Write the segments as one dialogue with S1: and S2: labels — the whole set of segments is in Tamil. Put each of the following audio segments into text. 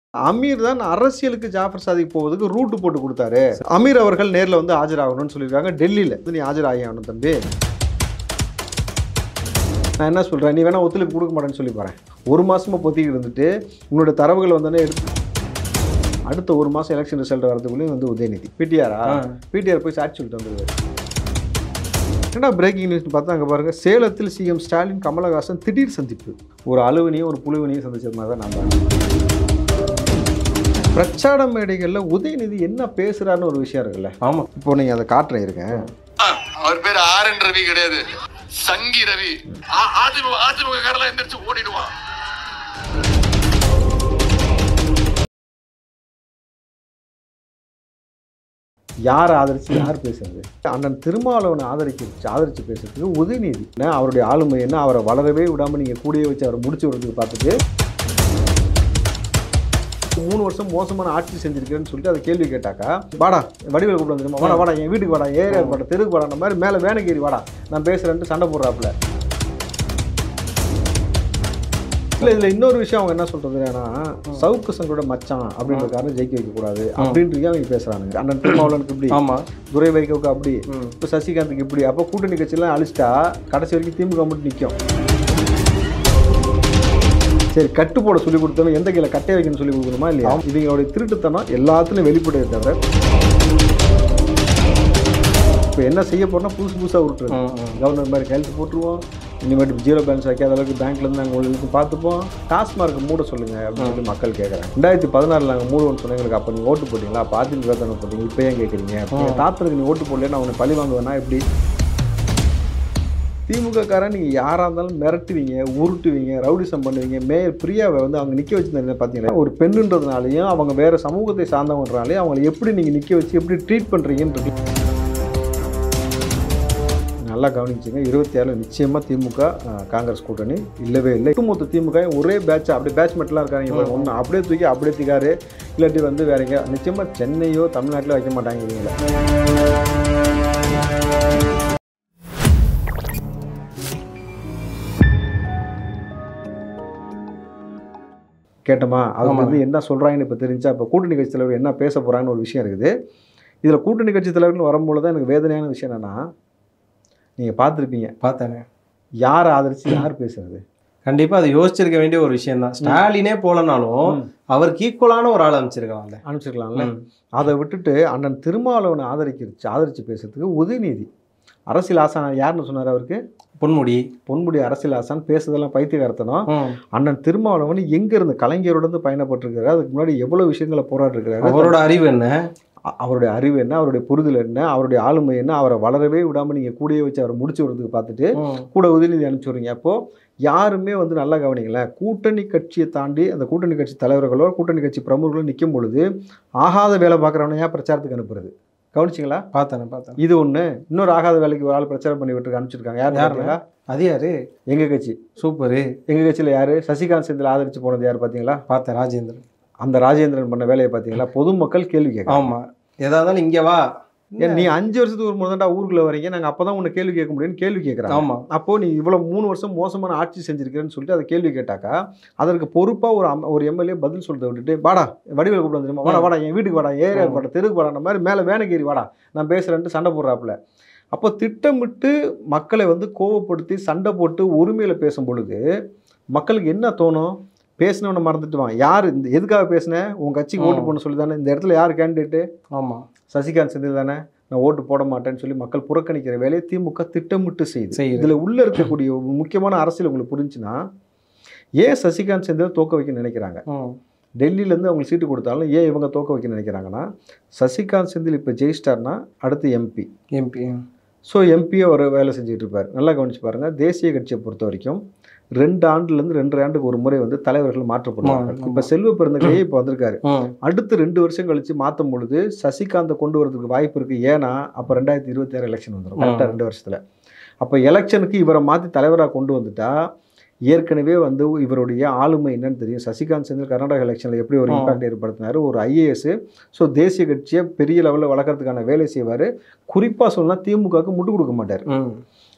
S1: அமீர் தான் அரசியலுக்கு ஜாஃபர் சாதிக் போவதுக்கு ரூட்டு போட்டு கொடுத்தாரு அமீர் அவர்கள் நேர்ல வந்து ஆஜராகணும்னு சொல்லியிருக்காங்க டெல்லியில வந்து நீ ஆஜராகி ஆகணும் தம்பி நான் என்ன சொல்றேன் நீ வேணா ஒத்துழைப்பு கொடுக்க மாட்டேன்னு சொல்லி பாறேன் ஒரு மாசமா பொத்திக்கிட்டு இருந்துட்டு உன்னோட தரவுகள் வந்தோடனே எடுத்து அடுத்த ஒரு மாசம் எலெக்ஷன் ரிசல்ட் வரதுக்குள்ளேயும் வந்து உதயநிதி பிடிஆரா பிடிஆர் போய் சாட்சி சொல்லிட்டு வந்துருவாரு என்ன பிரேக்கிங் நியூஸ் பார்த்தா அங்கே பாருங்க சேலத்தில் சிஎம் ஸ்டாலின் கமலஹாசன் திடீர் சந்திப்பு ஒரு அலுவனியும் ஒரு புழுவனையும் சந்திச்சது மாதிரி தான் நான் பார்க்கிறேன். பிரச்சார மேடைகளில் உதயநிதி என்ன பேசுறாருன்னு ஒரு விஷயம் இருக்குல்ல
S2: ஆமா
S1: இப்போ நீங்கள் அதை காட்டுறேன் இருக்கேன்
S3: அவர் பேர் ஆர் என் ரவி கிடையாது சங்கி ரவி ஆ- அதிமுக அதிமுக காரெல்லாம் எந்திரிச்சு ஓடிடுவான்
S1: யார் ஆதரிச்சு யார் பேசுறது அண்ணன் திருமாவளவனை ஆதரிக்க ஆதரிச்சு பேசுறதுக்கு உதயநிதி என்ன அவருடைய ஆளுமை என்ன அவரை வளரவே விடாம நீங்க கூடயே வச்சு அவரை முடிச்சு விடுறதுக்கு பார்த்துட்டு மூணு வருஷம் மோசமான ஆட்சி செஞ்சிருக்கேன்னு சொல்லிட்டு அதை கேள்வி கேட்டாக்கா வாடா வடிவேல் கூப்பிட்டு வந்துருமா வாடா வாடா என் வீட்டுக்கு வாடா ஏரியா வாடா தெருக்கு வாடா அந்த மாதிரி மேலே வேனகேரி வாடா நான் பேசுறேன்ட்டு சண்டை போடுறாப்புல இல்லை இதில் இன்னொரு விஷயம் அவங்க என்ன சொல்றது ஏன்னா சவுக்கு சங்கரோட மச்சான் அப்படின்ற காரணம் ஜெயிக்க வைக்கக்கூடாது அப்படின்றது அவங்க பேசுறாங்க அண்ணன் திருமாவளவனுக்கு இப்படி
S2: ஆமா
S1: துரை வைகோக்கு அப்படி
S2: ம்.
S1: இப்போ சசிகாந்துக்கு இப்படி அப்போ கூட்டணி கட்சியெல்லாம் அழிச்சிட்டா கடைசி வரைக்கும் திமுக மட்டும் நிற்கும் சரி கட்டு போட சொல்லி கொடுத்தாலும் எந்த கையில் கட்டை வைக்கணும்னு சொல்லி கொடுக்கணுமா இல்லையா இவங்களுடைய திருட்டுத்தனம் எல்லாத்துலையும் வெளிப்படுது தவிர இப்போ என்ன செய்ய போறோம்னா புதுசு புதுசாக விட்டுருது
S2: ம், ம்.
S1: கவர்னர் மாதிரி கையெழுத்து போட்டுருவோம் இனிமேட்டு ஜீரோ பேலன்ஸ் வைக்காத அளவுக்கு பேங்க்லேருந்து நாங்கள் உங்களுக்கு பார்த்துப்போம் டாஸ்மார்க் மூட சொல்லுங்க அப்படின்னு சொல்லி மக்கள் கேட்குறாங்க ரெண்டாயிரத்தி பதினாறில் நாங்கள் மூடுவோம்னு சொன்னீங்களுக்கு அப்போ நீங்கள் ஓட்டு போட்டீங்களா அப்போ அதிமுக தானே போட்டீங்க இப்போ ஏன் கேட்குறீங்க என் தாத்தனுக்கு நீ ஓட்டு போடல நான் உன்னை பழி வாங்குவேன்னா எப்படி திமுக காரன் நீங்கள் யாராக இருந்தாலும் மிரட்டுவீங்க உருட்டுவீங்க ரவுடிசம் பண்ணுவீங்க மேயர் பிரியாவை வந்து அவங்க நிற்க வச்சிருந்தீங்க பார்த்தீங்கன்னா ஒரு பெண்ணுன்றதுனாலையும் அவங்க வேறு சமூகத்தை சார்ந்தவங்கனாலையும் அவங்களை எப்படி நீங்கள் நிற்க வச்சு எப்படி ட்ரீட் பண்ணுறீங்கன்னு நல்லா கவனிச்சுங்க இருபத்தி ஆறில் நிச்சயமாக திமுக அஹ், காங்கிரஸ் கூட்டணி இல்லவே இல்லை ஒட்டுமொத்த திமுக ஒரே பேட்ச் அப்படியே பேட்ச்மெண்ட்லாம் இருக்காங்க ஒன்று அப்படியே தூக்கி அப்படியே திகாரு இல்லாட்டி வந்து வேற எங்கேயா நிச்சயமாக சென்னையோ தமிழ்நாட்டிலோ வைக்க மாட்டாங்க இவங்கள கேட்டோமா அது
S2: ஆமாங்க.
S1: வந்து என்ன சொல்கிறாங்கன்னு இப்போ தெரிஞ்சா இப்போ கூட்டணி கட்சி தலைவர் என்ன பேச போகிறாங்கன்னு ஒரு விஷயம் இருக்குது இதில் கூட்டணி கட்சி தலைவர்னு வரும்போது தான் எனக்கு வேதனையான விஷயம் என்னென்னா நீங்கள் பார்த்துருப்பீங்க
S2: பார்த்தேனே
S1: யார் ஆதரிச்சு யார் பேசுறது
S2: கண்டிப்பா அது யோசிச்சிருக்க வேண்டிய ஒரு விஷயம் தான் ஸ்டாலினே போலனாலும்
S1: ம்.
S2: அவருக்கு ஈக்குவலான ஒரு ஆள் அமைச்சிருக்காங்கல்ல
S1: அனுப்பிச்சிருக்கலாம்ல
S2: ம்.
S1: அதை விட்டுட்டு அண்ணன் திருமாவளவனை ஆதரிக்கிருச்சு ஆதரிச்சு பேசுறதுக்கு உதயநிதி அரசியல் ஆசான் யாருன்னு சொன்னார் அவருக்கு
S2: பொன்முடி
S1: பொன்முடி அரசியல் ஆசான் பேசுறதெல்லாம் பைத்தியகார்த்தனம்
S2: ம்.
S1: அண்ணன் திருமாவளவன் எங்க இருந்து கலைஞரோட இருந்து பயணப்பட்டிருக்காரு அதுக்கு முன்னாடி எவ்வளவு விஷயங்களை போராட்டிருக்கிறாரு
S2: அவரோட அறிவு என்ன
S1: அ- அவருடைய அறிவு என்ன அவருடைய புரிதல் என்ன அவருடைய ஆளுமை என்ன அவரை வளரவே விடாம நீங்க கூடயே வச்சு அவரை முடிச்சு விடுறதுக்கு பார்த்துட்டு
S2: ம்.
S1: கூட உதயநிதி அனுப்பிச்சு விடுறீங்க அப்போ யாருமே வந்து நல்லா கவனிங்களேன் கூட்டணி கட்சியை தாண்டி அந்த கூட்டணி கட்சி தலைவர்களோ கூட்டணி கட்சி பிரமுகர்களோ நிற்கும் பொழுது ஆகாத வேலை பார்க்குறவனை ஏன் பிரச்சாரத்துக்கு அனுப்புறது கவனிச்சிங்களா
S2: பார்த்தேனே பார்த்தேன்
S1: இது ஒண்ணு இன்னொரு ஆகாத வேலைக்கு ஒரு ஆள் பிரச்சாரம் பண்ணி விட்டு அனுப்பிச்சிருக்காங்க யார்
S2: யாருங்க?
S1: யாருங்களா
S2: அது யாரு
S1: எங்க கட்சி
S2: சூப்பரு
S1: எங்க கட்சியில யாரு சசிகாந்த் செந்தில் ஆதரிச்சு போனது யார் பாத்தீங்களா
S2: பார்த்தேன் ராஜேந்திரன்
S1: அந்த ராஜேந்திரன் பண்ண வேலையை பாத்தீங்களா பொதுமக்கள் கேள்வி கேட்கறாங்க
S2: ஆமா எதா இருந்தாலும் இங்க வா
S1: ஏன் நீ அஞ்சு வருஷத்துக்கு ஒரு முறை தான்டா ஊருக்குள்ள வரீங்க நாங்க அப்பதான் உன்னை கேள்வி கேட்க முடியும்னு கேள்வி கேட்கறாங்க
S2: ஆமா
S1: அப்போ நீ இவ்வளவு மூணு வருஷம் மோசமான ஆட்சி செஞ்சிருக்கிறேன்னு சொல்லிட்டு அதை கேள்வி கேட்டாக்கா அதற்கு பொறுப்பா ஒரு அம்- ஒரு எம்எல்ஏ பதில் சொல்றதை விட்டுட்டு வாடா வடிவேல் கூப்பிட்டு வந்துருமா வாடா வாடா என் வீட்டுக்கு வாடா ஏரியா
S2: ம்.
S1: வாடா தெருக்கு வாடா அந்த மாதிரி மேலே வேனகேரி வாடா நான் பேசுறேன்ட்டு சண்டை போடுறாப்புல அப்போ திட்டமிட்டு மக்களை வந்து கோவப்படுத்தி சண்டை போட்டு உரிமையில பேசும் பொழுது மக்களுக்கு என்ன தோணும் பேசினவனை மறந்துட்டுவான் யார் இந்த எதுக்காக பேசினேன் உன் கட்சிக்கு ஓட்டு
S2: ம்.
S1: போட சொல்லி தானே இந்த இடத்துல யார் கேண்டிடேட்டு
S2: ஆமா
S1: சசிகாந்த் செந்தில் தானே நான் ஓட்டு போட மாட்டேன்னு சொல்லி மக்கள் புறக்கணிக்கிற வேலையை திமுக திட்டமிட்டு செய்யுது
S2: செய்யுது.
S1: இதுல உள்ள இருக்கக்கூடிய ஒரு முக்கியமான அரசியல் உங்களுக்கு புரிஞ்சுன்னா ஏன் சசிகாந்த் செந்தில் தோக்க வைக்க நினைக்கிறாங்க
S2: ம்.
S1: டெல்லியில இருந்து அவங்களுக்கு சீட்டு கொடுத்தாலும் ஏன் இவங்க தோக்க வைக்க நினைக்கிறாங்கன்னா சசிகாந்த் செந்தில் இப்போ ஜெயிச்சிட்டார்னா அடுத்து எம்பி
S2: எம்பி
S1: ஸோ எம்பியை ஒரு வேலை செஞ்சுட்டு இருப்பார் நல்லா கவனிச்சு பாருங்க தேசிய கட்சியை பொறுத்த வரைக்கும் ரெண்டு ஆண்டுலேருந்து ரெண்டரை ஆண்டுக்கு ஒரு முறை வந்து தலைவர்கள் மாற்றப்படுவாங்க
S2: ஆமா.
S1: இப்போ செல்வ பெருந்தகையே இப்போ வந்திருக்காரு
S2: ம்.
S1: அடுத்து ரெண்டு வருஷம் கழிச்சு மாற்றும் பொழுது சசிகாந்தை கொண்டு வரதுக்கு வாய்ப்பு இருக்கு ஏன்னா அப்போ ரெண்டாயிரத்தி இருபத்தி ஆறு எலெக்ஷன் வந்துடும் கரெக்டாக ரெண்டு வருஷத்துல அப்போ எலெக்ஷனுக்கு இவரை மாற்றி தலைவராக கொண்டு வந்துட்டா ஏற்கனவே வந்து இவருடைய ஆளுமை என்னன்னு தெரியும் சசிகாந்த் செந்தில் கர்நாடகா எலெக்ஷனில் எப்படி ஒரு
S2: ஆ.
S1: இம்பாக்ட் ஏற்படுத்தினாரு ஒரு ஐஏஎஸ் ஸோ தேசிய கட்சியை பெரிய லெவலில் வளர்க்கறதுக்கான வேலை செய்வார் குறிப்பாக சொன்னா திமுகவுக்கு முட்டு கொடுக்க மாட்டார்
S2: ம்.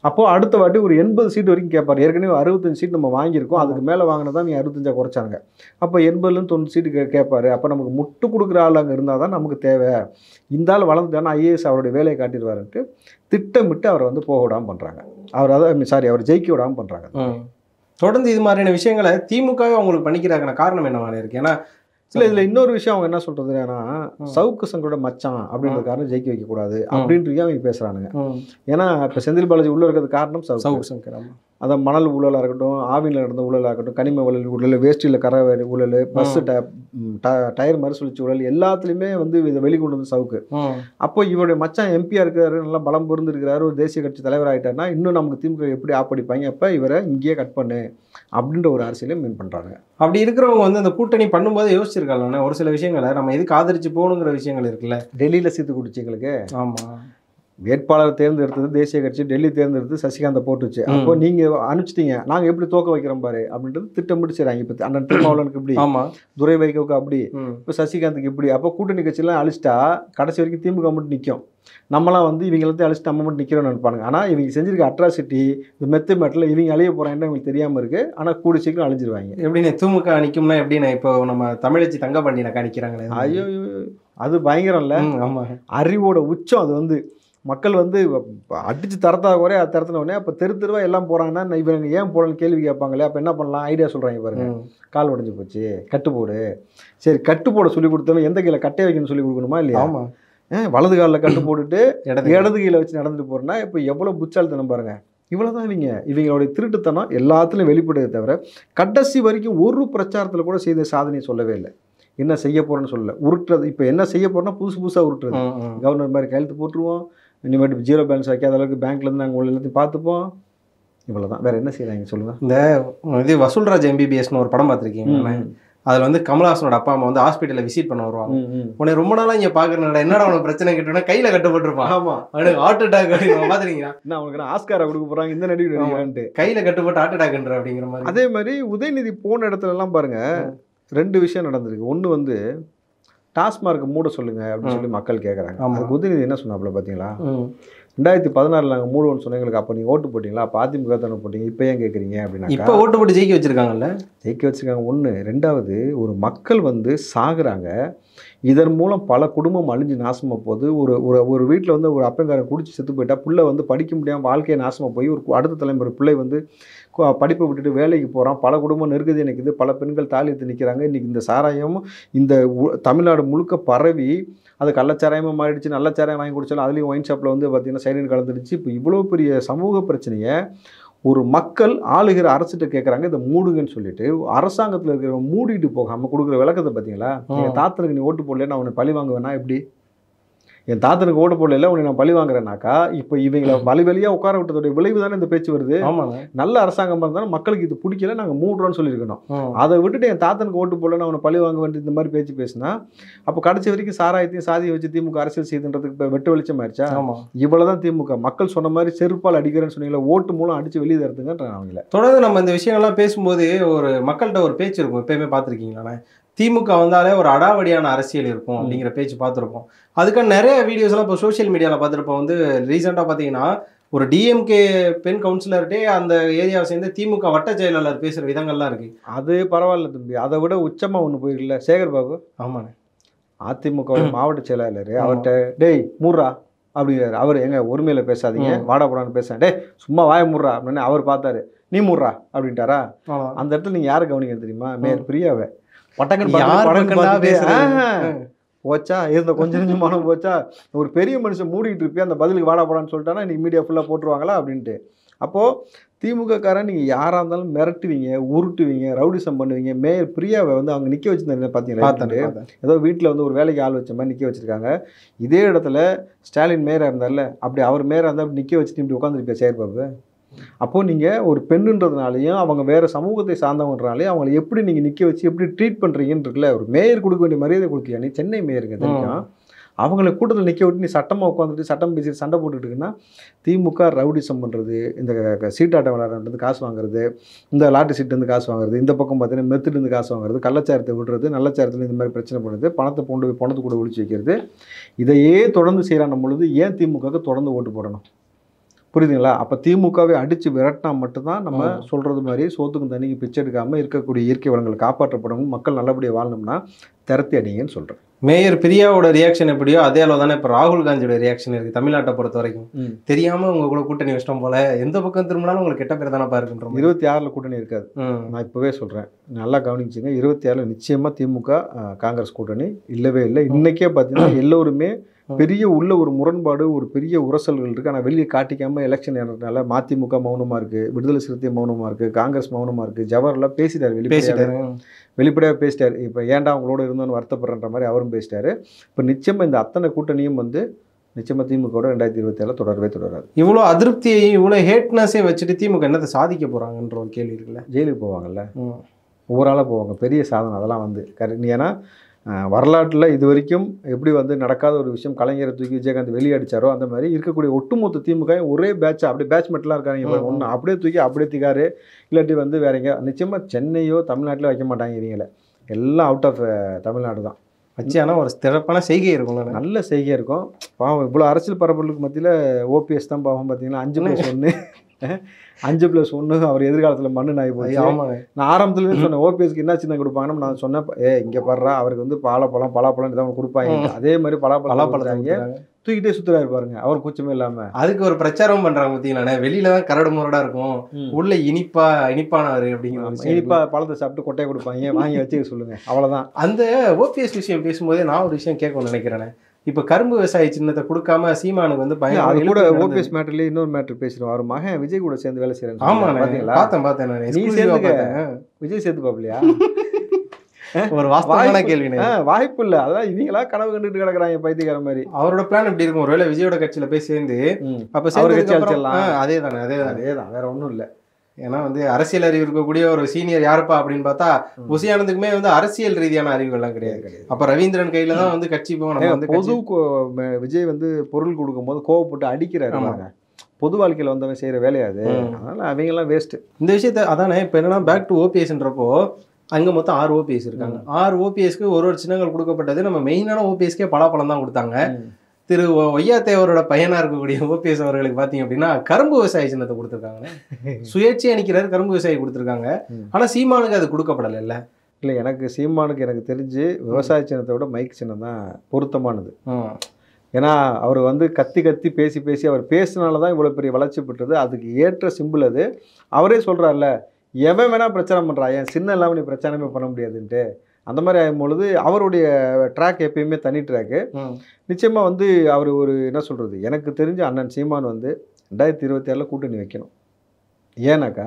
S1: அப்போ அடுத்த வாட்டி ஒரு எண்பது சீட் வரைக்கும் கேட்பார் ஏற்கனவே அறுபத்தஞ்சு சீட் நம்ம வாங்கியிருக்கோம் அதுக்கு மேலே வாங்கினதா நீ அறுபத்தஞ்சா குறைச்சாங்க அப்போ எண்பதுலேருந்து தொண்ணூறு சீட்டு கே கேட்பாரு அப்போ நமக்கு முட்டு கொடுக்குற ஆள் அங்கே இருந்தால் தான் நமக்கு தேவை இந்த ஆள் வளர்ந்துட்டானா ஐஏஎஸ் அவருடைய வேலையை காட்டிடுவாருன்ட்டு திட்டமிட்டு அவரை வந்து போக விடாமல் பண்ணுறாங்க அவர் அதை சாரி அவர் ஜெயிக்க விடாமல் பண்ணுறாங்க
S2: ம். தொடர்ந்து இது மாதிரியான விஷயங்களை திமுகவே அவங்களுக்கு பண்ணிக்கிறாங்க காரணம் என்னவான இருக்கு ஏன்னா
S1: இல்லை இதில் இன்னொரு விஷயம் அவங்க என்ன சொல்கிறதுனா சவுக்கு சங்கரோட மச்சான் அப்படின்ற காரணம் ஜெயிக்க வைக்கக்கூடாது அப்படின்ட்டு அவங்க பேசுகிறானுங்க
S2: ம்.
S1: ஏன்னா இப்போ செந்தில் பாலாஜி உள்ள இருக்கிறது காரணம் சவுக்கு
S2: சவுக்கு சங்கர் ஆமா.
S1: அந்த மணல் ஊழலாக இருக்கட்டும் ஆவியில் நடந்த ஊழலாக இருக்கட்டும் கனிம ஊழல் ஊழல் வேஷ்டியில் கரை வே- ஊழல் பஸ்ஸு ட ம், ட- டயர் மறுசுழற்சி ஊழல் எல்லாத்துலேயுமே வந்து இதை வெளிக்கொண்டு வந்து சவுக்கு
S2: ம்.
S1: அப்போ இவருடைய மச்சான் எம்பியாக இருக்கிறாரு நல்லா பலம் பொருந்து இருக்கிறாரு ஒரு தேசிய கட்சி தலைவர் ஆகிட்டாருன்னா இன்னும் நமக்கு திமுக எப்படி ஆப்படிப்பாங்க அப்போ இவரை இங்கேயே கட் பண்ணு அப்படின்ற ஒரு அரசியலையும் மீன் பண்ணுறாங்க
S2: அப்படி இருக்கிறவங்க வந்து அந்த கூட்டணி பண்ணும்போது யோசிச்சிருக்காங்க ஒரு சில விஷயங்களை நம்ம எதுக்கு ஆதரிச்சு போகணுங்கிற விஷயங்கள் இருக்குல்ல
S1: டெல்லியில் சீத்து குடிச்சு எங்களுக்கு
S2: ஆமா
S1: வேட்பாளர் தேர்ந்தெடுத்தது தேசிய கட்சி டெல்லி தேர்ந்தெடுத்து சசிகாந்தை போட்டுச்சு அப்போ நீங்கள் அனுப்பிச்சிட்டீங்க நாங்கள் எப்படி தோக்க வைக்கிறோம் பாரு அப்படின்றது திட்டமிட்டு செய்கிறாங்க இப்போ அண்ணன் திருமாவளவனுக்கு இப்படி
S2: ஆமா
S1: துரை வைகோவுக்கு அப்படி
S2: ம்.
S1: இப்போ சசிகாந்துக்கு இப்படி அப்போ கூட்டணி கட்சியெல்லாம் அழிச்சிட்டா கடைசி வரைக்கும் திமுக மட்டும் நிற்கும் நம்மலாம் வந்து இவங்க எல்லாத்தையும் அழிச்சிட்டு நம்ம மட்டும் நிற்கிறோம்னு நினைப்பாங்க ஆனால் இவங்க செஞ்சிருக்க அட்ராசிட்டி இந்த மெத்து மெட்டில் இவங்க அழிய போகிறாங்கன்னு அவங்களுக்கு தெரியாமல் இருக்குது ஆனால் கூடி சீக்கிரம் அழிஞ்சிருவாங்க
S2: எப்படின்னு திமுக நிக்கும்னா எப்படின்னா இப்போ நம்ம தமிழச்சி தங்க பண்டினக்கா நிக்கிறாங்களே
S1: ஐயோ ஐயோ, அது பயங்கரம் இல்லை
S2: ம், ஆமா
S1: அறிவோட உச்சம் அது வந்து மக்கள் வந்து அடித்து தரத்தா குறைய அது தரத்தின உடனே அப்போ தெரு தெருவா எல்லாம் போகிறாங்கன்னா இவங்க ஏன் போடலன்னு கேள்வி கேட்பாங்களே அப்போ என்ன பண்ணலாம் ஐடியா சொல்கிறாங்க பாருங்க
S2: ம்.
S1: கால் உடைஞ்சு போச்சு கட்டு போடு சரி கட்டு போட சொல்லி கொடுத்தாலும் எந்த கையில் கட்டை வைக்கணும்னு சொல்லி கொடுக்கணுமா இல்லையா
S2: ஆமா
S1: ஏன் வலது காலில் கட்டு போட்டுட்டு
S2: இடது
S1: இடது கையில் வச்சு நடந்துட்டு போறேன்னா இப்போ எவ்வளோ புச்சாலித்தனம் பாருங்க இவ்வளோதான் இவங்க இவங்களுடைய திருட்டுத்தனம் எல்லாத்துலையும் வெளிப்படுதே தவிர கடைசி வரைக்கும் ஒரு பிரச்சாரத்தில் கூட செய்த சாதனையை சொல்லவே இல்லை என்ன செய்ய போறேன்னு சொல்லல உருட்டுறது இப்போ என்ன செய்ய போறோம்னா புதுசு புதுசாக உருட்டுறது
S2: ம், ம்.
S1: கவர்னர் மாதிரி கையெழுத்து போட்டுருவோம் இனிமேட்டு ஜீரோ பேலன்ஸ் வைக்காத அளவுக்கு பேங்க்லேருந்து நாங்கள் உள்ள எல்லாத்தையும் பார்த்துப்போம் இவ்வளோதான் வேற என்ன செய்கிறாங்க சொல்லுங்க
S2: இந்த இது வசூல்ராஜ் எம்பிபிஎஸ்னு ஒரு படம் பார்த்துருக்கீங்க அதுல வந்து கமலஹாசனோட அப்பா அம்மா வந்து ஹாஸ்பிட்டல்ல விசிட் பண்ண வருவாங்க உன்னை ரொம்ப நாளா இங்க பாக்குறேன் என்னடா உனக்கு பிரச்சனை கேட்டோன்னா கையில கட்டுப்பட்டிருப்பான்
S1: ஆமாம்
S2: அவனுக்கு ஹார்ட் அட்டாக் பாத்துறீங்களா
S1: என்ன அவனுக்கு நான் ஆஸ்காரை கொடுக்க போகிறாங்க இந்த நடிகை நடிகரான்ட்டு
S2: கையில கட்டுப்பட்டு ஹார்ட் அட்டாக்ன்ற அப்படிங்கிற மாதிரி
S1: அதே மாதிரி உதயநிதி போன இடத்துல எல்லாம் பாருங்க ரெண்டு விஷயம் நடந்திருக்கு ஒன்று வந்து டாஸ்மார்க் மூட சொல்லுங்க அப்படின்னு சொல்லி மக்கள் கேட்குறாங்க
S2: ஆமா.
S1: அதுக்கு உதயநிதி என்ன சொன்னாப்புல பார்த்தீங்களா
S2: ம்.
S1: ரெண்டாயிரத்தி பதினாறில் நாங்கள் மூடுவோம்னு சொன்னீங்களுக்கு அப்போ நீங்கள் ஓட்டு போட்டிங்களா அப்போ அதிமுக தானே போட்டீங்க இப்போ ஏன் கேட்குறீங்க
S2: இப்ப
S1: அப்படின்னாக்கா
S2: ஓட்டு போட்டு ஜெயிக்க வச்சிருக்காங்கல்ல
S1: ஜெயிக்க வச்சிருக்காங்க ஒன்று ரெண்டாவது ஒரு மக்கள் வந்து சாகுறாங்க இதன் மூலம் பல குடும்பம் அழிஞ்சு நாசமாக போகுது ஒரு ஒரு ஒரு வீட்டில் வந்து ஒரு அப்பங்காரன் குடிச்சு செத்து போயிட்டா புள்ள வந்து படிக்க முடியாமல் வாழ்க்கையை நாசமாக போய் ஒரு கு- அடுத்த தலைமுறை பிள்ளை வந்து கு- படிப்பை விட்டுட்டு வேலைக்கு போகிறான் பல குடும்பம் நெருக்கதி நிற்குது பல பெண்கள் தாலி எடுத்து நிற்கிறாங்க இன்றைக்கி இந்த சாராயமும் இந்த உ- தமிழ்நாடு முழுக்க பரவி அது கள்ளச்சாராயமாக மாறிடுச்சு நல்ல சாராயம் வாங்கி குடிச்சாலும் அதுலேயும் ஒயின் ஷாப்பில் வந்து பார்த்திங்கன்னா சைடின் கலந்துடுச்சு இப்போ இவ்வளோ பெரிய சமூக பிரச்சனையை ஒரு மக்கள் ஆளுகிற அரசிட்ட கேட்குறாங்க இதை மூடுங்கன்னு சொல்லிட்டு அரசாங்கத்தில் இருக்கிறவங்க மூடிட்டு போகாமல் கொடுக்குற விளக்கத்தை பார்த்தீங்களா எங்கள் தாத்தனுக்கு நீ ஓட்டு போடல நான் உன்னை பழி வாங்குவேனா எப்படி என் தாத்தனுக்கு ஓட்டு போடல உன்னை நான் பழி வாங்குறேனாக்கா இப்போ இவங்களை வழி வழியாக உட்கார விட்டதோடைய விளைவு தானே இந்த பேச்சு வருது
S2: ஆமாங்க
S1: நல்ல அரசாங்கமாக இருந்தாலும் மக்களுக்கு இது பிடிக்கல நாங்கள் மூடுறோம்னு சொல்லியிருக்கணும்
S2: ம்.
S1: அதை விட்டுட்டு என் தாத்தனுக்கு ஓட்டு போடல நான் அவனை பழி வாங்க வேண்டிய இந்த மாதிரி பேச்சு பேசினா அப்போ கடைசி வரைக்கும் சாராயத்தையும் சாதியை வச்சு திமுக அரசியல் செய்துன்றதுக்கு இப்போ வெட்டு வெளிச்சம் ஆயிடுச்சா
S2: ஆமா
S1: இவ்வளவுதான் திமுக மக்கள் சொன்ன மாதிரி செருப்பால் அடிக்கிறேன்னு சொன்னீங்களா ஓட்டு மூலம் அடிச்சு வெளியே தருதுங்கன்றாங்க அவங்கள
S2: தொடர்ந்து நம்ம இந்த விஷயங்கள்லாம் பேசும்போது ஒரு மக்கள்கிட்ட ஒரு பேச்சு இருக்கும் எப்பயுமே பார்த்துருக்கீங்களாண்ணே திமுக வந்தாலே ஒரு அடாவடியான அரசியல் இருக்கும் அப்படிங்கிற பேச்சு பார்த்துருப்போம் அதுக்கான நிறைய வீடியோஸ் எல்லாம் இப்போ சோஷியல் மீடியாவில் பார்த்துருப்போம் வந்து ரீசெண்டாக பார்த்தீங்கன்னா ஒரு டிஎம்கே பெண் கவுன்சிலர்கிட்டே அந்த ஏரியாவை சேர்ந்து திமுக வட்ட செயலாளர் பேசுகிற விதங்கள்லாம் இருக்கு
S1: அது பரவாயில்ல தம்பி அதை விட உச்சமா ஒன்று போயிருக்குல்ல சேகர் பாபு
S2: ஆமாண்ணே
S1: அதிமுக மாவட்ட செயலாளர் அவர்கிட்ட டேய் மூர்றா அப்படிங்கிறாரு அவர் எங்க ஒருமையில பேசாதீங்க
S2: ம்.
S1: வாடா போடான்னு பேச டேய் சும்மா வாய மூர்றா அப்படின்னு அவர் பார்த்தாரு நீ மூர்றா அப்படின்ட்டாரா
S2: அவ்வளவுதான்.
S1: அந்த இடத்துல நீங்க யாரை கவனிக்க தெரியுமா மேயர் பிரியாவை பட்டக்கன்
S2: யார்
S1: பட்டக்கன்
S2: பக்கம்டா
S1: பார்த்துட்டு,
S2: பேசுறது?
S1: ஆஹா, போச்சா இருந்த கொஞ்சம் கொஞ்சமானம் போச்சா ஒரு பெரிய மனுஷன் மூடிட்டு இருப்பியா அந்த பதிலுக்கு வாடா போடான்னு சொல்லிட்டானா நீ மீடியா ஃபுல்லாக போட்டுருவாங்களா அப்படின்ட்டு அப்போது திமுக காரன் நீங்கள் யாராக இருந்தாலும் மிரட்டுவீங்க உருட்டுவீங்க ரவுடிசம் பண்ணுவீங்க மேயர் பிரியாவை வந்து அவங்க நிற்க வச்சிருந்தாங்க பார்த்தீங்களா
S2: பார்த்தேன் பார்த்தேன்.
S1: ஏதோ வீட்டில் வந்து ஒரு வேலைக்கு ஆள் வச்ச மாதிரி நிற்க வச்சிருக்காங்க இதே இடத்துல ஸ்டாலின் மேயராக இருந்தார்ல அப்படி அவர் மேயராக இருந்தால் அப்படி நிற்க வச்சுட்டு இப்படி உட்காந்துருப்பா செயற்பாபு அப்போது நீங்கள் ஒரு பெண்ணுன்றதுனாலையும் அவங்க வேறு சமூகத்தை சார்ந்தவங்கன்றனாலையும் அவங்களை எப்படி நீங்கள் நிற்க வச்சு எப்படி ட்ரீட் பண்ணுறீங்கன்னு இருக்குல்ல ஒரு மேயர் கொடுக்க வேண்டிய மரியாதை கொடுக்கியா நீ சென்னை மேயருங்க தெரியும் அவங்கள கூட்டத்தில் நிற்க விட்டு நீ சட்டமாக உட்காந்துட்டு சட்டம் பேசிட்டு சண்டை போட்டுட்டு இருக்குன்னா திமுக ரவுடிசம் பண்ணுறது இந்த க- சீட்டாட்டம் விளையாடுறது காசு வாங்குறது இந்த லாட்டு சீட்டு காசு வாங்குறது இந்த பக்கம் பார்த்தீங்கன்னா மெத்துட்டு காசு வாங்குறது கள்ளச்சாரத்தை விடுறது நல்லச்சாரத்தில் இந்த மாதிரி பிரச்சனை பண்ணுறது பணத்தை கொண்டு போய் பணத்தை கூட ஒழிச்சு வைக்கிறது இதையே தொடர்ந்து செய்கிறான் பொழுது ஏன் திமுகவுக்கு தொடர்ந்து ஓட்டு போடணும் புரியுதுங்களா அப்போ திமுகவை அடித்து விரட்டினா மட்டும்தான் நம்ம
S2: ம்.
S1: சொல்கிறது மாதிரி சோத்துக்கும் தண்ணிக்கு பிச்சை எடுக்காமல் இருக்கக்கூடிய இயற்கை வளங்கள் காப்பாற்றப்படணும் மக்கள் நல்லபடியாக வாழணும்னா திரத்தி அடிங்கன்னு சொல்கிறேன்
S2: மேயர் பிரியாவோட ரியாக்ஷன் எப்படியோ அதே அளவு தானே இப்போ ராகுல் காந்தியோட ரியாக்ஷன் இருக்கு தமிழ்நாட்டை பொறுத்த வரைக்கும்
S1: ம்.
S2: தெரியாம உங்க கூட கூட்டணி வச்சிட்டோம் போல எந்த பக்கம் திரும்பினாலும் உங்களுக்கு கெட்ட பேர் தானப்பா இருக்குன்ற மாதிரி.
S1: இருபத்தி ஆறில் கூட்டணி இருக்காது
S2: ம்.
S1: நான் இப்போவே சொல்கிறேன் நல்லா கவனிச்சுங்க இருபத்தி ஆறில் நிச்சயமாக திமுக அஹ், காங்கிரஸ் கூட்டணி இல்லவே இல்லை இன்னைக்கே பார்த்தீங்கன்னா எல்லோருமே பெரிய உள்ள ஒரு முரண்பாடு ஒரு பெரிய உரசல்கள் இருக்குது ஆனால் வெளியே காட்டிக்காமல் எலெக்ஷன் ஏறதுனால மதிமுக மௌனமாக இருக்குது விடுதலை சிறுத்தை மௌனமாக இருக்குது காங்கிரஸ் மௌனமாக இருக்குது ஜவஹர்லாம் பேசிட்டார் வெளிப்படையாக
S2: பேசிட்டாரு
S1: வெளிப்படையாக பேசிட்டார் இப்போ ஏன்டா அவங்களோட இருந்தோன்னு வருத்தப்படுறன்ற மாதிரி அவரும் பேசிட்டாரு இப்போ நிச்சயமாக இந்த அத்தனை கூட்டணியும் வந்து நிச்சயமாக திமுகவோட ரெண்டாயிரத்தி இருபத்தி தொடரவே தொடராது
S2: இவ்வளோ அதிருப்தியையும் இவ்வளோ ஹேட்னஸையும் வச்சுட்டு திமுக என்னத்தை சாதிக்க போறாங்கன்ற ஒரு கேள்வி இருக்குல்ல
S1: ஜெயிலுக்கு போவாங்கல்ல
S2: ம்.
S1: ஒவ்வொரு ஆளாக போவாங்க பெரிய சாதனை அதெல்லாம் வந்து கரெக்ட் ஏன்னா வரலாற்றில் இது வரைக்கும் எப்படி வந்து நடக்காத ஒரு விஷயம் கலைஞரை தூக்கி விஜயகாந்த் வெளியே அடிச்சாரோ அந்த மாதிரி இருக்கக்கூடிய ஒட்டுமொத்த திமுக ஒரே பேட்ச் அப்படியே பேட்ச்மெண்ட்லாம் இருக்காங்க
S2: ம்.
S1: ஒன்று அப்படியே தூக்கி அப்படியே திகாரு இல்லாட்டி வந்து வேற எங்க நிச்சயமாக சென்னையோ தமிழ்நாட்டிலோ வைக்க மாட்டாங்க இவங்கள எல்லாம் அவுட் ஆஃப் தமிழ்நாடு தான்
S2: வச்சு ஆனா ஒரு சிறப்பான செய்கை இருக்கும்ல
S1: நல்ல செய்கை இருக்கும் பாவம் இவ்வளோ அரசியல் பரப்புகளுக்கு மத்தியில் ஓபிஎஸ் தான் பாவம் பார்த்தீங்கன்னா அஞ்சு ப்ளஸ் ஒன்று அஞ்சு ப்ளஸ் ஒன்று அவர் எதிர்காலத்தில் மண்ணு நாய் போச்சு
S2: ஆமா
S1: நான் ஆரம்பத்துலேருந்து சொன்னேன் ஓபிஎஸ்க்கு என்ன சின்ன கொடுப்பாங்கன்னு நான் சொன்னேன் ஏ இங்கே படுறா அவருக்கு வந்து பாலப்பழம் பலாப்பழம் இதான் கொடுப்பாங்க அதே மாதிரி பலாப்பழம்
S2: பலாப்பழத்தை
S1: கொடுத்தாங்க
S2: கொடுத்தாங்க.
S1: தூக்கிட்டே சுத்துறாரு பாருங்க அவர் கூச்சமே இல்லாம
S2: அதுக்கு ஒரு பிரச்சாரம் பண்றாங்க பார்த்தீங்களா வெளியில தான் கரடு முரடா இருக்கும் உள்ள இனிப்பா இனிப்பானவர் அப்படிங்கிற ஒரு விஷயம்
S1: இனிப்பா பழத்தை சாப்பிட்டு கொட்டையை கொடுப்பாங்க வாங்கி வச்சுக்க சொல்லுங்க அவ்வளவுதான்
S2: அந்த ஓபிஎஸ் விஷயம் பேசும்போதே நான் ஒரு விஷயம் கேட்கணும்னு நினைக்கிறேனே இப்ப கரும்பு விவசாய சின்னத்தை கொடுக்காம சீமானுக்கு வந்து
S1: இல்ல,
S2: பயங்கர
S1: அது கூட
S2: இழுப்பு நடந்தது.
S1: ஓபிஎஸ் மேட்டர்லயே இன்னொரு மேட்டர் பேசுறோம் அவர் மகன் விஜய் கூட சேர்ந்து வேலை செய்யறேன்
S2: ஆமாண்ணே
S1: பாத்தீங்களா
S2: பார்த்தேன் பார்த்தேன் நான்
S1: நீ
S2: exclusive-ஆ
S1: சேர்ந்துக்க.
S2: பார்த்தேன்.
S1: விஜய் சேர்த்து பாப்பலையா
S2: ஒரு வாஸ்தவமான
S1: வாய்ப்பு-
S2: கேள்வினே
S1: ஆ, வாய்ப்பு இல்ல அதான் இவங்களா கனவு கண்டுட்டு கிடக்குறாங்க பைத்தியக்கார மாதிரி
S2: அவரோட பிளான் எப்படி இருக்கும் ஒருவேளை விஜயோட கட்சியில போய் சேர்ந்து அப்ப
S1: அவர்
S2: சேர்ந்ததுக்கு
S1: கட்சி
S2: அப்புறம்
S1: அழிச்சிடலாம்.
S2: அதே தானே அதே தானே
S1: அதேதான் வேற ஒண்ணும் இல்ல
S2: ஏன்னா வந்து அரசியல் அறிவு இருக்கக்கூடிய ஒரு சீனியர் யாருப்பா அப்படின்னு பார்த்தா புசியானதுக்குமே வந்து அரசியல் ரீதியான அறிவுகள்லாம் கிடையாது
S1: கிடையாது
S2: அப்ப ரவீந்திரன் கையில தான் வந்து கட்சி போகும் நம்ம வந்து
S1: பொது
S2: கட்சி
S1: கோ- ம- விஜய் வந்து பொருள் கொடுக்கும்போது கோவப்பட்டு அடிக்கிறாரு
S2: ஆமா.
S1: பாருங்க பொது வாழ்க்கையில வந்தவன் செய்யற வேலையாது
S2: ம்.
S1: அதனால அவங்க எல்லாம் வேஸ்ட்
S2: இந்த விஷயத்த அதானே இப்போ என்னன்னா பேக் டு ஓபிஎஸ்ன்றப்போ அங்க மொத்தம் ஆறு ஓபிஎஸ் இருக்காங்க ஆறு ஓபிஎஸ்க்கு ஒரு ஒரு சின்னங்கள் கொடுக்கப்பட்டது நம்ம மெயினான ஓபிஎஸ்க்கே பலாப்பழம் தான் கொடுத்தாங்க திரு ஒ- ஒய்யாத்தேவரோட பையனா இருக்கக்கூடிய ஓபிஎஸ் அவர்களுக்கு பாத்தீங்க அப்படின்னா கரும்பு விவசாய சின்னத்தை கொடுத்துருக்காங்க சுயேட்சை அணிக்கிறாரு கரும்பு விவசாயி கொடுத்துருக்காங்க
S1: ம்.
S2: ஆனா சீமானுக்கு அது கொடுக்கப்படல இல்ல
S1: இல்ல எனக்கு சீமானுக்கு எனக்கு தெரிஞ்சு விவசாய சின்னத்தை விட மைக் சின்னம் தான் பொருத்தமானது ஏன்னா அவர் வந்து கத்தி கத்தி பேசி பேசி அவர் பேசினால தான் இவ்வளோ பெரிய வளர்ச்சி பெற்றது அதுக்கு ஏற்ற சிம்பிள் அது அவரே சொல்கிறார்ல எவன் வேணா பிரச்சாரம் பண்ணுறா என் சின்ன இல்லாமல் நீ பிரச்சாரமே பண்ண முடியாதுன்ட்டு அந்த மாதிரி ஆகும் பொழுது அவருடைய ட்ராக் எப்பயுமே தனி ட்ராக்கு நிச்சயமாக வந்து அவர் ஒரு என்ன சொல்கிறது எனக்கு தெரிஞ்ச அண்ணன் சீமான் வந்து ரெண்டாயிரத்தி இருபத்தி ஆறில் கூட்டணி வைக்கணும் ஏன்னாக்கா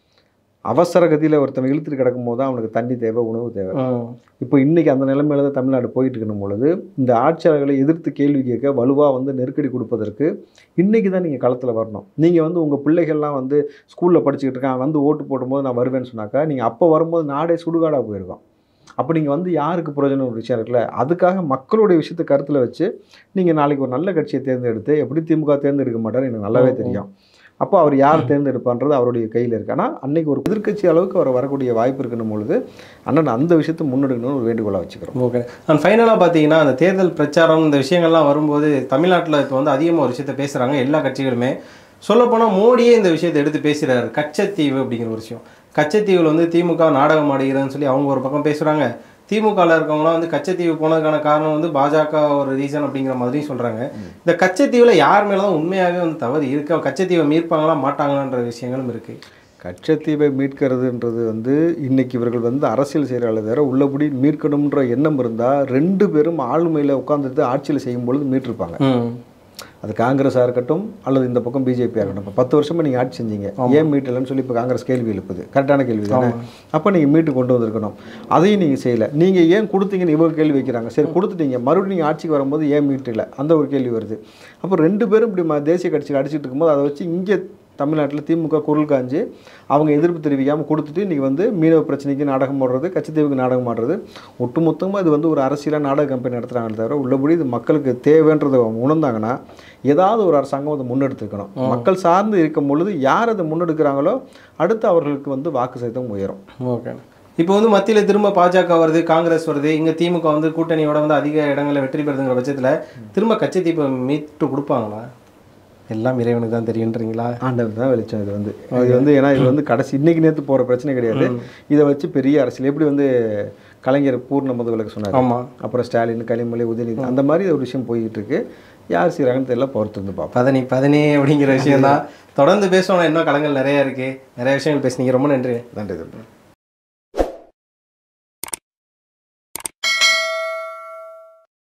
S1: அவசர கதியில் ஒருத்தன் இழுத்துட்டு கிடக்கும் போது தான் அவனுக்கு தண்ணி தேவை உணவு தேவை இப்போ இன்றைக்கி அந்த நிலைமையில தான் தமிழ்நாடு போயிட்டு இருக்கணும் பொழுது இந்த ஆட்சியாளர்களை எதிர்த்து கேள்வி கேட்க வலுவாக வந்து நெருக்கடி கொடுப்பதற்கு இன்றைக்கி தான் நீங்கள் களத்தில் வரணும் நீங்கள் வந்து உங்கள் பிள்ளைகள்லாம் வந்து ஸ்கூலில் படிச்சுக்கிட்டு இருக்கான் வந்து ஓட்டு போடும்போது நான் வருவேன்னு சொன்னாக்கா நீங்கள் அப்போ வரும்போது நாடே சுடுகாடாக போயிருக்கோம் அப்போ நீங்கள் வந்து யாருக்கு பிரயோஜனம் ஒரு விஷயம் இருக்குல்ல அதுக்காக மக்களுடைய விஷயத்தை கருத்தில் வச்சு நீங்கள் நாளைக்கு ஒரு நல்ல கட்சியை தேர்ந்தெடுத்து எப்படி திமுக தேர்ந்தெடுக்க மாட்டார் எனக்கு நல்லாவே தெரியும் அப்போ அவர் யார் தேர்ந்தெடுப்பான்றது அவருடைய கையில் இருக்கு ஆனால் அன்னைக்கு ஒரு எதிர்க்கட்சி அளவுக்கு அவர் வரக்கூடிய வாய்ப்பு இருக்கணும் பொழுது அண்ணன் அந்த விஷயத்தை முன்னெடுக்கணும்னு ஒரு வேண்டுகோளாக வச்சுக்கிறோம்
S2: ஓகே அண்ட் ஃபைனலாக பார்த்தீங்கன்னா அந்த தேர்தல் பிரச்சாரம் இந்த விஷயங்கள்லாம் வரும்போது தமிழ்நாட்டில் இப்போ வந்து அதிகமாக ஒரு விஷயத்த பேசுகிறாங்க எல்லா கட்சிகளுமே சொல்லப்போனால் மோடியே இந்த விஷயத்தை எடுத்து பேசுகிறாரு கச்சத்தீவு அப்படிங்கிற ஒரு விஷயம் கச்சத்தீவில் வந்து திமுக நாடகம் ஆடுகிறதுன்னு சொல்லி அவங்க ஒரு பக்கம் பேசுகிறாங்க திமுகவில் இருக்கவங்களாம் வந்து கச்சத்தீவு போனதுக்கான காரணம் வந்து பாஜக ஒரு ரீசன் அப்படிங்கிற மாதிரியும் சொல்கிறாங்க இந்த கச்சத்தீவில் யார் மேலே தான் உண்மையாகவே வந்து தவறு இருக்க கச்சத்தீவை மீட்பாங்களா மாட்டாங்களான்ற விஷயங்களும் இருக்குது
S1: கச்சத்தீவை மீட்கிறதுன்றது வந்து இன்னைக்கு இவர்கள் வந்து அரசியல் செய்கிறாங்களே தவிர உள்ளபடி மீட்கணுன்ற எண்ணம் இருந்தால் ரெண்டு பேரும் ஆளுமையில் உட்காந்துட்டு ஆட்சியில் செய்யும் பொழுது மீட்டிருப்பாங்க அது காங்கிரஸாக இருக்கட்டும் அல்லது இந்த பக்கம் பிஜேபியாக இருக்கட்டும் இப்போ பத்து வருஷமா நீங்கள் ஆட்சி செஞ்சீங்க ஏன் மீட்டலன்னு சொல்லி இப்போ காங்கிரஸ் கேள்வி எழுப்புது கரெக்டான கேள்வி தானே அப்போ நீங்கள் மீட்டு கொண்டு வந்திருக்கணும் அதையும் நீங்கள் செய்யலை நீங்கள் ஏன் கொடுத்தீங்கன்னு இவங்க கேள்வி வைக்கிறாங்க சரி கொடுத்துட்டீங்க மறுபடியும் நீங்கள் ஆட்சிக்கு வரும்போது ஏன் மீட்டல அந்த ஒரு கேள்வி வருது அப்போ ரெண்டு பேரும் இப்படி ம- தேசிய கட்சியில் அடிச்சிட்டு இருக்கும்போது அதை வச்சு இங்கே தமிழ்நாட்டில் திமுக குரல் காஞ்சி அவங்க எதிர்ப்பு தெரிவிக்காமல் கொடுத்துட்டு இன்றைக்கி வந்து மீனவ பிரச்சனைக்கு நாடகம் போடுறது கச்சத்தீவுக்கு நாடகம் ஆடுறது ஒட்டுமொத்தமாக இது வந்து ஒரு அரசியலாக நாடக கம்பெனி நடத்துகிறாங்களே தவிர உள்ளபடி இது மக்களுக்கு தேவைன்றதை அவங்க உணர்ந்தாங்கன்னா ஏதாவது ஒரு அரசாங்கம் அதை முன்னெடுத்துக்கணும் மக்கள் சார்ந்து இருக்கும் பொழுது யார் அதை முன்னெடுக்கிறாங்களோ அடுத்து அவர்களுக்கு வந்து வாக்கு சதவீதம் உயரும்
S2: ஓகே இப்போ வந்து மத்தியில் திரும்ப பாஜக வருது காங்கிரஸ் வருது இங்கே திமுக வந்து கூட்டணியோட வந்து அதிக இடங்களில் வெற்றி பெறுதுங்கிற பட்சத்தில் திரும்ப கட்சித்தீப்பை மீட்டு கொடுப்பாங்களா எல்லாம் இறைவனுக்கு தான் தெரியுன்றீங்களா
S1: ஆண்டவர் தான் வெளிச்சம் இது வந்து இது வந்து ஏன்னா இது வந்து கடைசி இன்னைக்கு நேற்று போகிற பிரச்சனை கிடையாது இதை வச்சு பெரிய அரசியல் எப்படி வந்து கலைஞர் பூர்ண முதுவிலக்கு சொன்னார்
S2: ஆமா
S1: அப்புறம் ஸ்டாலின் கனிமொழி உதயநிதி அந்த மாதிரி ஒரு விஷயம் போய்கிட்டு இருக்கு யார் செய்கிறாங்கன்னு தெரியல பொறுத்து வந்து பார்ப்போம்
S2: பதனி பதனி அப்படிங்கிற விஷயம் தான் தொடர்ந்து பேசணும் இன்னும் களங்கள் நிறைய இருக்கு நிறைய விஷயங்கள் பேசுனீங்க ரொம்ப நன்றி
S1: நன்றி தம்பி